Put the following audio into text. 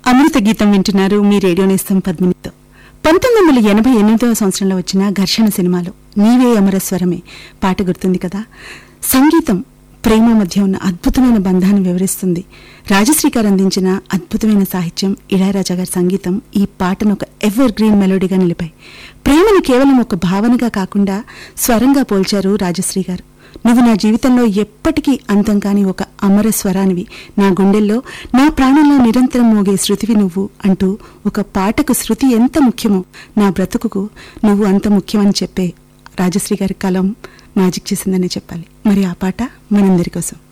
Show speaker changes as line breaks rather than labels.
అమృత గీతం వింటున్నారు మీ రేడియో నేస్తం పద్మినితో పంతొమ్మిది వందల ఎనభై ఎనిమిదవ సంవత్సరంలో వచ్చిన ఘర్షణ సినిమాలో నీవే అమరస్వరమే పాట గుర్తుంది కదా సంగీతం ప్రేమ మధ్య ఉన్న అద్భుతమైన బంధాన్ని వివరిస్తుంది రాజశ్రీ గారు అందించిన అద్భుతమైన సాహిత్యం ఇళయరాజా గారి సంగీతం ఈ పాటను ఒక ఎవర్ గ్రీన్ మెలోడీగా నిలిపాయి ప్రేమను కేవలం ఒక భావనగా కాకుండా స్వరంగా పోల్చారు రాజశ్రీ గారు నువ్వు నా జీవితంలో ఎప్పటికీ అంతం కాని ఒక అమర స్వరానివి నా గుండెల్లో నా ప్రాణంలో నిరంతరం మోగే శృతివి నువ్వు అంటూ ఒక పాటకు శృతి ఎంత ముఖ్యమో నా బ్రతుకుకు నువ్వు అంత ముఖ్యమని చెప్పే రాజశ్రీ గారి కలం మ్యాజిక్ చేసిందని చెప్పాలి మరి ఆ పాట మనందరి కోసం